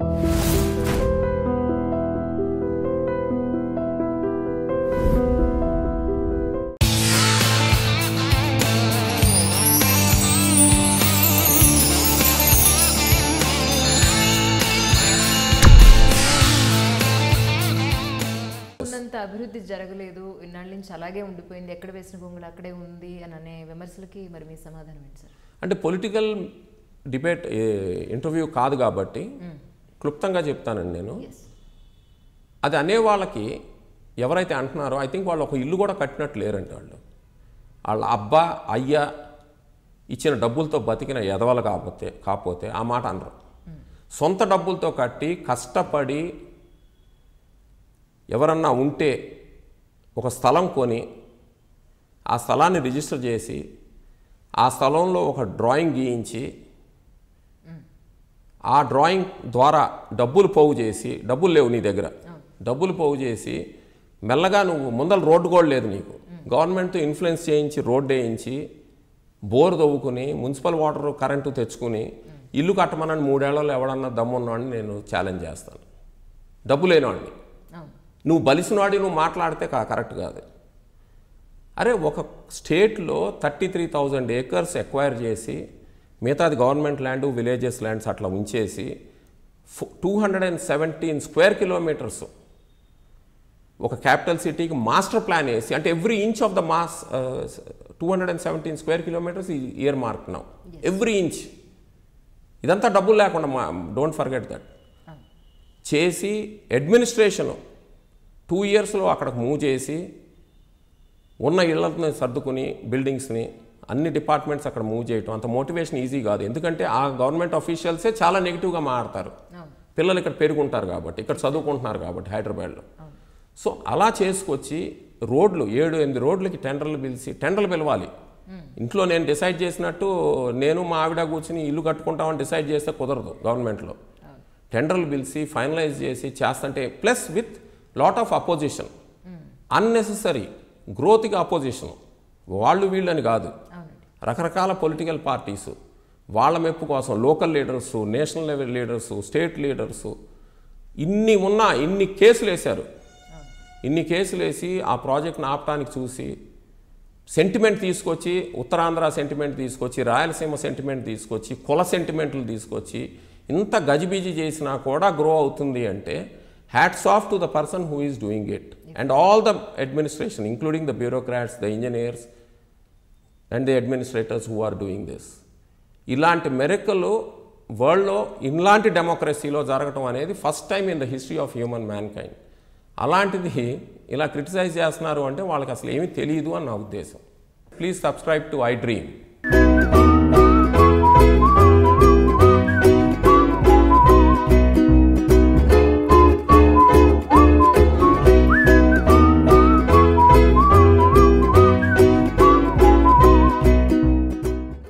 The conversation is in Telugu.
ఉన్నంత అభివృద్ధి జరగలేదు ఇన్నాళ్ళ నుంచి అలాగే ఉండిపోయింది ఎక్కడ వేసిన గొంగులు అక్కడే ఉంది అని అనే విమర్శలకి మరి మీ సమాధానం ఏంటి సార్ అంటే పొలిటికల్ డిబేట్ ఇంటర్వ్యూ కాదు కాబట్టి క్లుప్తంగా చెప్తానండి నేను ఎస్ అది అనే వాళ్ళకి ఎవరైతే అంటున్నారో ఐ థింక్ వాళ్ళు ఒక ఇల్లు కూడా కట్టినట్టు లేరండి వాళ్ళు వాళ్ళ అబ్బా అయ్య ఇచ్చిన డబ్బులతో బతికిన ఎదవలు కాకపోతే కాకపోతే ఆ మాట అనరు సొంత డబ్బులతో కట్టి కష్టపడి ఎవరన్నా ఉంటే ఒక స్థలం కొని ఆ స్థలాన్ని రిజిస్టర్ చేసి ఆ స్థలంలో ఒక డ్రాయింగ్ గీయించి ఆ డ్రాయింగ్ ద్వారా డబ్బులు పోగు చేసి డబ్బులు లేవు నీ దగ్గర డబ్బులు పోగు చేసి మెల్లగా నువ్వు ముందర రోడ్డు కూడా లేదు నీకు గవర్నమెంట్తో ఇన్ఫ్లుయెన్స్ చేయించి రోడ్డు వేయించి బోర్ తవ్వుకుని మున్సిపల్ వాటర్ కరెంటు తెచ్చుకుని ఇల్లు కట్టమనని మూడేళ్లలో ఎవడన్నా దమ్మున్నవాడిని నేను ఛాలెంజ్ చేస్తాను డబ్బు లేనివాడిని అవును నువ్వు బలిసినవాడి నువ్వు మాట్లాడితే కా కరెక్ట్ కాదు అరే ఒక స్టేట్లో thirty three thousand acres acquire చేసి మిగతాది గవర్నమెంట్ ల్యాండ్ విలేజెస్ ల్యాండ్స్ అట్లా ఉంచేసి two hundred and seventeen square kilometres ఒక క్యాపిటల్ సిటీకి మాస్టర్ ప్లాన్ వేసి అంటే every inch of the mass two hundred and seventeen square kilometres year mark now every inch ఇదంతా డబ్బులు లేకుండా మా డోంట్ ఫర్గెట్ దట్ అవును చేసి అడ్మినిస్ట్రేషన్ టూ ఇయర్స్లో అక్కడికి మూవ్ చేసి ఉన్న ఇళ్లని సర్దుకుని బిల్డింగ్స్ని అన్ని డిపార్ట్మెంట్స్ అక్కడ మూవ్ చేయటం అంత మోటివేషన్ ఈజీ కాదు ఎందుకంటే ఆ గవర్నమెంట్ అఫీషియల్సే చాలా నెగిటివ్గా మాట్లాడతారు అవును పిల్లలు ఇక్కడ పెరుగుంటారు కాబట్టి ఇక్కడ చదువుకుంటున్నారు కాబట్టి హైదరాబాద్లో సో అలా చేసుకొచ్చి రోడ్లు ఏడు ఎనిమిది రోడ్లకి టెండర్లు పిలిచి టెండర్లు పిలవాలి ఇంట్లో నేను డిసైడ్ చేసినట్టు నేను మా ఆవిడ కూర్చుని ఇల్లు కట్టుకుంటామని డిసైడ్ చేస్తే కుదరదు గవర్నమెంట్లో టెండర్లు పిలిచి ఫైనలైజ్ చేసి చేస్తుంటే plus with lot of opposition unnecessary గ్రోత్కి అపోజిషన్ వాళ్ళు వీళ్ళని కాదు అవునండి రకరకాల పొలిటికల్ పార్టీస్ వాళ్ళ మెప్పు కోసం local leaders national level leaders state leaders ఇన్ని ఉన్నా ఇన్ని కేసులు వేశారు ఇన్ని కేసులు వేసి ఆ ప్రాజెక్ట్ని ఆపటానికి చూసి సెంటిమెంట్ తీసుకొచ్చి ఉత్తరాంధ్ర సెంటిమెంట్ తీసుకొచ్చి రాయలసీమ సెంటిమెంట్ తీసుకొచ్చి కుల సెంటిమెంట్లు తీసుకొచ్చి ఇంత గజిబిజి చేసినా కూడా గ్రో అవుతుంది అంటే hats off to the person who is doing it and all the administration including the bureaucrats the engineers and the administrators who are doing this ఇలాంటి మెరకలు వరల్డ్లో ఇలాంటి డెమోక్రసీలో జరగటం అనేది first time in the history of human mankind అలాంటిది ఇలా క్రిటిసైజ్ చేస్తున్నారు అంటే వాళ్ళకి అసలు ఏమీ తెలియదు అని నా ఉద్దేశం please subscribe to I dream